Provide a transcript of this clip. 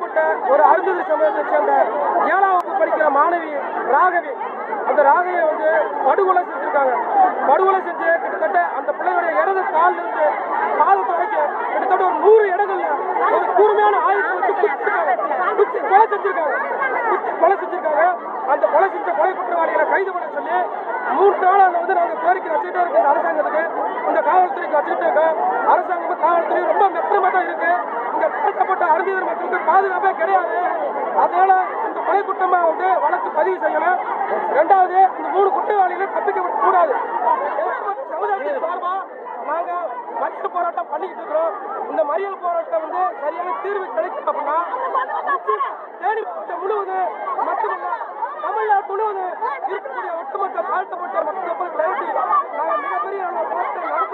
தாக்கப்பட்ட ஒரு அருந்ததி சமூகத்தை சேர்ந்த ஏழாம் வகுப்பு படிக்கிற மாணவி ராகவி அந்த ராகையை வந்து படுகொலை செஞ்சிருக்காங்க படுகொலை செஞ்சு கிட்டத்தட்ட அந்த பிள்ளையுடைய இடது கால் இருந்து பாதத்து வரைக்கும் கிட்டத்தட்ட ஒரு நூறு இடங்கள்ல ஒரு கூர்மையான ஆயுதத்தை வச்சு குத்திருக்காங்க குத்தி கொலை செஞ்சிருக்காங்க குத்தி கொலை செஞ்சிருக்காங்க அந்த கொலை செஞ்ச கொலை குற்றவாளிகளை கைது பண்ண சொல்லி மூணு நாள் அந்த வந்து நாங்க கோரிக்கை வச்சுட்டே இருக்கு இந்த அரசாங்கத்துக்கு இந்த காவல்துறைக்கு வச்சுட்டு இருக்கோம் அரசாங்கமும் காவல்துறை ரொம்ப மெத்தனமா தான் இருக்கு இங்க தாக்கப்பட்ட அருந்தியர் மக்களுக்கு பாதுகாப்பே கிடையாது அதனால இந்த கொலை குற்றமா வந்து வழக்கு பதிவு செய்யணும் ரெண்டாவது இந்த மூணு குற்றவாளிகளை தப்பிக்க விட கூடாது சமுதாயத்தின் சார்பா நாங்க மறியல் போராட்டம் பண்ணிக்கிட்டு இருக்கிறோம் இந்த மறியல் போராட்டம் வந்து சரியான தீர்வு கிடைக்கும் அப்படின்னா நிச்சயம் தேனி மாவட்டம் முழுவதும் மட்டுமல்ல தமிழ்நாடு முழுவதும் இருக்கக்கூடிய ஒட்டுமொத்த தாழ்த்தப்பட்ட மக்கள் திரட்டி நாங்கள் மிகப்பெரிய அளவில் போராட்டம் நடத்த